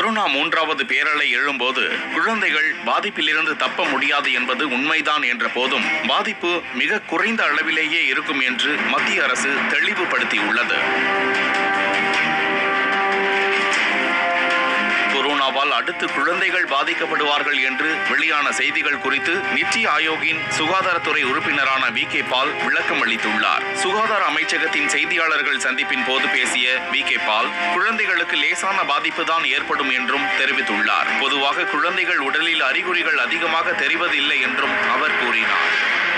corona மூன்றாவது பேரலை எழும்போது குழந்தைகள் பாதிப்பிலிருந்து தப்ப முடியாது என்பது உண்மைதான் என்ற போதும் பாதிப்பு மிக குறைந்த அளவிலேயே இருக்கும் என்று மத்திய அரசு தெளிவுபடுத்தியுள்ளது கொரோனாவால் அடுத்து குழந்தைகள் பாதிக்கப்படுவார்கள் என்று வெளியான செய்திகள் குறித்து நித்தி ஆயோக்கின் சுகாதாரத்துறை உறுப்பினரான வி கே பால் விளக்கம் அளித்துள்ளார் சுகாதார அமைச்சகத்தின் செய்தியாளர்கள் சந்திப்பின் போது பேசிய வி கே பால் குழந்தைகளுக்கு லேசான பாதிப்பு தான் ஏற்படும் என்றும் தெரிவித்துள்ளார் பொதுவாக குழந்தைகள் உடலில் அறிகுறிகள் அதிகமாக தெரிவதில்லை என்றும் அவர் கூறினார்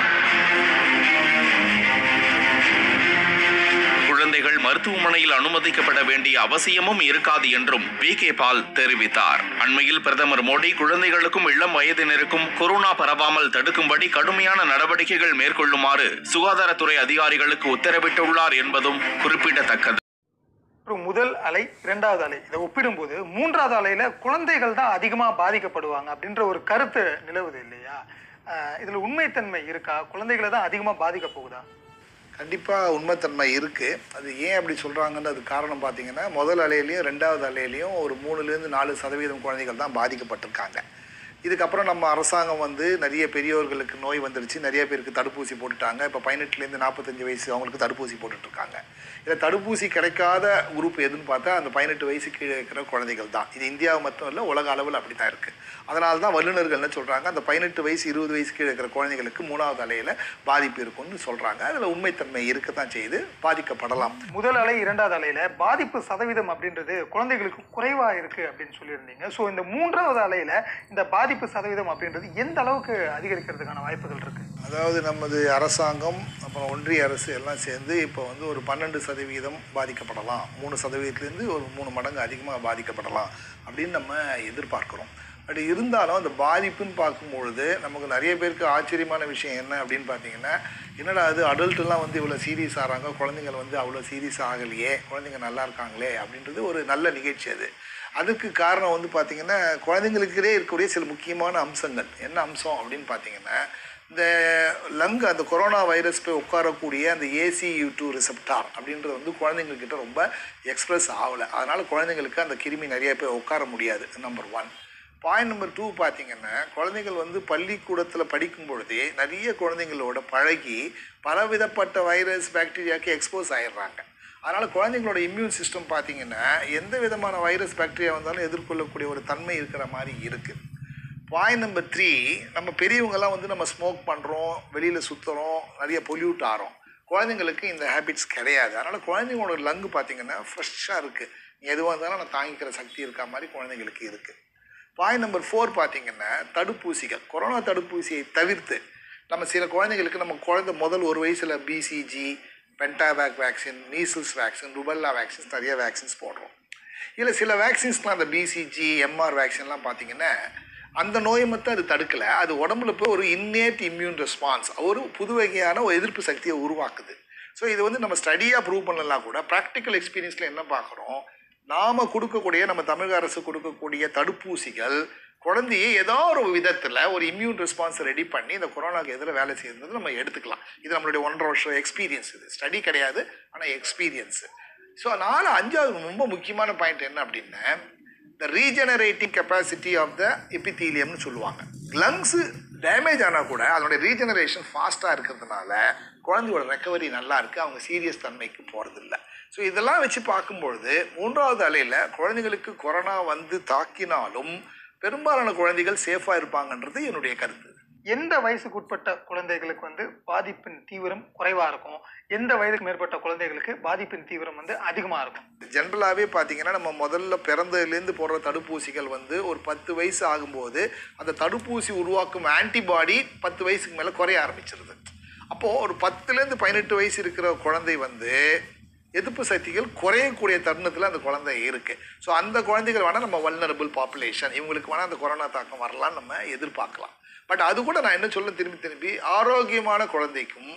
குழந்தைகள் மருத்துவமனையில் அனுமதிக்கப்பட வேண்டிய அவசியமும் இருக்காது என்றும் வி கே பால் தெரிவித்தார் அண்மையில் பிரதமர் மோடி குழந்தைகளுக்கும் இளம் வயதினருக்கும் கொரோனா பரவாமல் தடுக்கும்படி கடுமையான நடவடிக்கைகள் மேற்கொள்ளுமாறு சுகாதாரத்துறை அதிகாரிகளுக்கு உத்தரவிட்டுள்ளார் என்பதும் குறிப்பிடத்தக்கது ஒரு முதல் அலை இரண்டாவது அலை இதை ஒப்பிடும்போது மூன்றாவது அலையில குழந்தைகள் தான் அதிகமாக பாதிக்கப்படுவாங்க அப்படின்ற ஒரு கருத்து நிலவுது இல்லையா அஹ் இதுல உண்மைத்தன்மை இருக்கா குழந்தைகளை தான் அதிகமாக பாதிக்க போகுதா கண்டிப்பாக உண்மைத்தன்மை இருக்குது அது ஏன் அப்படி சொல்கிறாங்கன்னு அது காரணம் பார்த்தீங்கன்னா முதல் அலையிலையும் ரெண்டாவது அலையிலையும் ஒரு மூணுலேருந்து நாலு சதவீதம் குழந்தைகள் தான் பாதிக்கப்பட்டிருக்காங்க இதுக்கப்புறம் நம்ம அரசாங்கம் வந்து நிறைய பெரியவர்களுக்கு நோய் வந்துடுச்சு நிறைய பேருக்கு தடுப்பூசி போட்டுட்டாங்க இப்போ பதினெட்டுலேருந்து நாற்பத்தஞ்சு வயசு அவங்களுக்கு தடுப்பூசி போட்டுட்ருக்காங்க இதில் தடுப்பூசி கிடைக்காத குரூப் எதுன்னு பார்த்தா அந்த பதினெட்டு வயசு கீழே இருக்கிற குழந்தைகள் தான் இது இந்தியாவை மட்டும் இல்லை உலக அளவில் அப்படி தான் இருக்குது அதனால தான் வல்லுநர்கள் என்ன சொல்கிறாங்க அந்த பதினெட்டு வயசு இருபது வயசு கீழே இருக்கிற குழந்தைகளுக்கு மூணாவது அலையில் பாதிப்பு இருக்கும்னு சொல்கிறாங்க அதில் உண்மைத்தன்மை இருக்க தான் செய்யுது பாதிக்கப்படலாம் முதல் அலை இரண்டாவது அலையில பாதிப்பு சதவீதம் அப்படின்றது குழந்தைகளுக்கு குறைவா இருக்கு அப்படின்னு சொல்லியிருந்தீங்க ஸோ இந்த மூன்றாவது அலையில இந்த பாதிப்பு சதவீதம் அப்படின்றது எந்த அளவுக்கு அதிகரிக்கிறதுக்கான வாய்ப்புகள் இருக்கு அதாவது நமது அரசாங்கம் அப்புறம் ஒன்றிய அரசு எல்லாம் சேர்ந்து இப்போ வந்து ஒரு பன்னெண்டு சதவீதம் பாதிக்கப்படலாம் மூணு சதவீதத்துலேருந்து ஒரு மூணு மடங்கு அதிகமாக பாதிக்கப்படலாம் அப்படின்னு நம்ம எதிர்பார்க்குறோம் பட் இருந்தாலும் அந்த பாதிப்புன்னு பார்க்கும்பொழுது நமக்கு நிறைய பேருக்கு ஆச்சரியமான விஷயம் என்ன அப்படின்னு பார்த்தீங்கன்னா என்னடா அது அடல்ட்டெல்லாம் வந்து இவ்வளோ சீரியஸ் ஆகிறாங்க குழந்தைங்கள் வந்து அவ்வளோ சீரியஸ் ஆகலையே குழந்தைங்க நல்லா இருக்காங்களே அப்படின்றது ஒரு நல்ல நிகழ்ச்சி அது அதுக்கு காரணம் வந்து பார்த்திங்கன்னா குழந்தைங்களுக்கே இருக்கக்கூடிய சில முக்கியமான அம்சங்கள் என்ன அம்சம் அப்படின்னு பார்த்தீங்கன்னா இந்த லங் அந்த கொரோனா வைரஸ் போய் உட்காரக்கூடிய அந்த ஏசியூ டூ ரிசெப்டார் அப்படின்றது வந்து குழந்தைங்கக்கிட்ட ரொம்ப எக்ஸ்பிரஸ் ஆகலை அதனால் குழந்தைங்களுக்கு அந்த கிருமி நிறைய பேர் உட்கார முடியாது number one point number two பார்த்தீங்கன்னா குழந்தைகள் வந்து பள்ளிக்கூடத்தில் படிக்கும் பொழுதே நிறைய குழந்தைங்களோட பழகி பலவிதப்பட்ட வைரஸ் பாக்டீரியாவுக்கு எக்ஸ்போஸ் ஆயிடுறாங்க அதனால் குழந்தைங்களோட இம்யூன் சிஸ்டம் பார்த்தீங்கன்னா எந்த விதமான வைரஸ் பாக்டீரியா வந்தாலும் எதிர்கொள்ளக்கூடிய ஒரு தன்மை இருக்கிற மாதிரி இருக்குது பாயிண்ட் நம்பர் த்ரீ நம்ம பெரியவங்கெல்லாம் வந்து நம்ம ஸ்மோக் பண்ணுறோம் வெளியில் சுற்றுறோம் நிறைய பொல்யூட் ஆகிறோம் குழந்தைங்களுக்கு இந்த ஹேபிட்ஸ் கிடையாது அதனால் குழந்தைங்களோட லங்கு பார்த்தீங்கன்னா ஃப்ரெஷ்ஷாக இருக்குது எதுவாக இருந்தாலும் நான் தாங்கிக்கிற சக்தி இருக்க மாதிரி குழந்தைங்களுக்கு இருக்குது பாயிண்ட் நம்பர் ஃபோர் பார்த்தீங்கன்னா தடுப்பூசிகள் கொரோனா தடுப்பூசியை தவிர்த்து நம்ம சில குழந்தைங்களுக்கு நம்ம குழந்தை முதல் ஒரு வயசில் BCG pentavac vaccine measles vaccine rubella vaccines நிறைய வேக்சின்ஸ் போடுறோம் இல்லை சில வேக்சின்ஸ்லாம் அந்த பிசிஜி எம்ஆர் வேக்சின்லாம் பார்த்தீங்கன்னா அந்த நோயை மட்டும் அது தடுக்கலை அது உடம்புல போய் ஒரு இன்னேட் இம்யூன் ரெஸ்பான்ஸ் ஒரு புது வகையான ஒரு எதிர்ப்பு சக்தியை உருவாக்குது ஸோ இது வந்து நம்ம ஸ்டடியாக ப்ரூவ் பண்ணலாம் கூட ப்ராக்டிக்கல் எக்ஸ்பீரியன்ஸில் என்ன பார்க்குறோம் நாம் கொடுக்கக்கூடிய நம்ம தமிழக அரசு கொடுக்கக்கூடிய தடுப்பூசிகள் குழந்தையை ஏதோ ஒரு விதத்தில் ஒரு இம்யூன் ரெஸ்பான்ஸை ரெடி பண்ணி இந்த கொரோனாக்கு எதிராக வேலை செய்யறது நம்ம எடுத்துக்கலாம் இது நம்மளுடைய ஒன்றரை வருஷம் எக்ஸ்பீரியன்ஸ் இது ஸ்டடி கிடையாது ஆனால் எக்ஸ்பீரியன்ஸு ஸோ நாலு அஞ்சாவது ரொம்ப முக்கியமான பாயிண்ட் என்ன அப்படின்னா the regenerating capacity of the எபித்தீலியம்னு சொல்லுவாங்க லங்ஸு டேமேஜ் ஆனால் கூட அதனுடைய ரீஜெனரேஷன் ஃபாஸ்ட்டாக இருக்கிறதுனால குழந்தையோட ரெக்கவரி நல்லா இருக்குது அவங்க சீரியஸ் தன்மைக்கு போகிறதில்ல ஸோ இதெல்லாம் வச்சு பார்க்கும்பொழுது மூன்றாவது அலையில் குழந்தைங்களுக்கு கொரோனா வந்து தாக்கினாலும் பெரும்பாலான குழந்தைகள் சேஃபாக இருப்பாங்கன்றது என்னுடைய கருத்து எந்த வயசுக்கு உட்பட்ட குழந்தைகளுக்கு வந்து பாதிப்பின் தீவிரம் குறைவா இருக்கும் எந்த வயதுக்கு மேற்பட்ட குழந்தைகளுக்கு பாதிப்பின் தீவிரம் வந்து அதிகமா இருக்கும் ஜென்ரலாகவே பார்த்தீங்கன்னா நம்ம முதல்ல பிறந்ததுலேருந்து போடுற தடுப்பூசிகள் வந்து ஒரு பத்து வயசு ஆகும்போது அந்த தடுப்பூசி உருவாக்கும் ஆன்டிபாடி பத்து வயசுக்கு மேலே குறைய ஆரம்பிச்சிருது அப்போது ஒரு பத்துலேருந்து பதினெட்டு வயசு இருக்கிற குழந்தை வந்து எதிர்ப்பு சக்திகள் குறையக்கூடிய தருணத்தில் அந்த குழந்தை இருக்குது ஸோ அந்த குழந்தைகள் வேணால் நம்ம வல்னரபிள் பாப்புலேஷன் இவங்களுக்கு வேணால் அந்த கொரோனா தாக்கம் வரலாம்னு நம்ம எதிர்பார்க்கலாம் பட் அது கூட நான் என்ன சொல்ல திரும்பி திரும்பி ஆரோக்கியமான குழந்தைக்கும்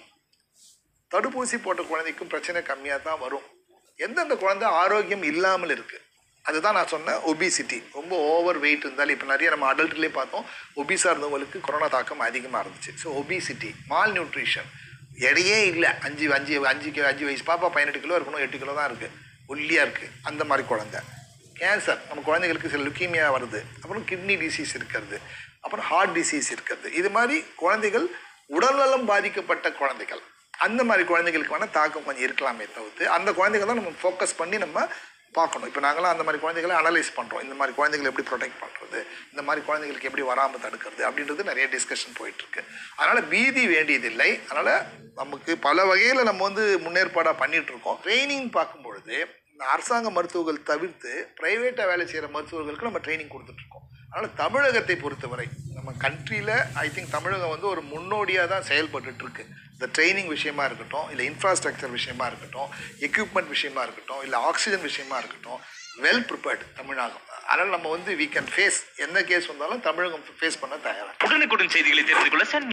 தடுப்பூசி போட்ட குழந்தைக்கும் பிரச்சனை கம்மியாக தான் வரும் எந்தெந்த குழந்தை ஆரோக்கியம் இல்லாமல் இருக்குது அதுதான் நான் சொன்ன ஒபிசிட்டி ரொம்ப ஓவர் வெயிட் இருந்தாலும் இப்போ நிறைய நம்ம அடல்ட்லேயே பார்த்தோம் ஒபிஸாக இருந்தவங்களுக்கு கொரோனா தாக்கம் அதிகமாக இருந்துச்சு ஸோ ஒபிசிட்டி மால் நியூட்ரிஷன் எடையே இல்லை அஞ்சு அஞ்சு அஞ்சு கி- அஞ்சு வயசு பாப்பா பதினெட்டு கிலோ இருக்கணும் எட்டு கிலோ தான் இருக்குது ஒல்லியாக இருக்குது அந்த மாதிரி குழந்தை கேன்சர் நம்ம குழந்தைகளுக்கு சில லுக்கீமியா வருது அப்புறம் கிட்னி டிசீஸ் இருக்கிறது அப்புறம் ஹார்ட் டிசீஸ் இருக்கிறது இது மாதிரி குழந்தைகள் உடல்நலம் பாதிக்கப்பட்ட குழந்தைகள் அந்த மாதிரி குழந்தைகளுக்கு வேணால் தாக்கம் கொஞ்சம் இருக்கலாமே தவிர்த்து அந்த குழந்தைகள் தான் நம்ம ஃபோக்கஸ் பண்ணி நம்ம பார்க்கணும் இப்போ நாங்களாம் அந்த மாதிரி குழந்தைகளை அனலைஸ் பண்ணுறோம் இந்த மாதிரி குழந்தைகளை எப்படி ப்ரொடெக்ட் பண்ணுறது இந்த மாதிரி குழந்தைகளுக்கு எப்படி வராமல் தடுக்கிறது அப்படின்றது நிறைய டிஸ்கஷன் போயிட்டுருக்கு அதனால் பீதி வேண்டியதில்லை அதனால் நமக்கு பல வகையில் நம்ம வந்து முன்னேற்பாடாக பண்ணிட்டு இருக்கோம் ட்ரைனிங் பார்க்கும் பொழுது இந்த அரசாங்க மருத்துவர்கள் தவிர்த்து ப்ரைவேட்டாக வேலை செய்கிற மருத்துவர்களுக்கு நம்ம ட்ரைனிங் கொடுத்துட்ருக்கோம் அதனால் தமிழகத்தை பொறுத்தவரை நம்ம கண்ட்ரியில் ஐ திங்க் தமிழகம் வந்து ஒரு முன்னோடியாக தான் செயல்பட்டுட்டு இருக்கு இந்த ட்ரைனிங் விஷயமா இருக்கட்டும் இல்லை இன்ஃப்ராஸ்ட்ரக்சர் விஷயமா இருக்கட்டும் எக்யூப்மெண்ட் விஷயமா இருக்கட்டும் இல்லை ஆக்சிஜன் விஷயமா இருக்கட்டும் வெல் ப்ரிப்பேர்டு தமிழகம் அதனால் நம்ம வந்து வி கேன் ஃபேஸ் எந்த கேஸ் வந்தாலும் தமிழகம் ஃபேஸ் பண்ண தயாராக உடனுக்குடன் செய்திகளை தெரிந்து கொள்ள சன்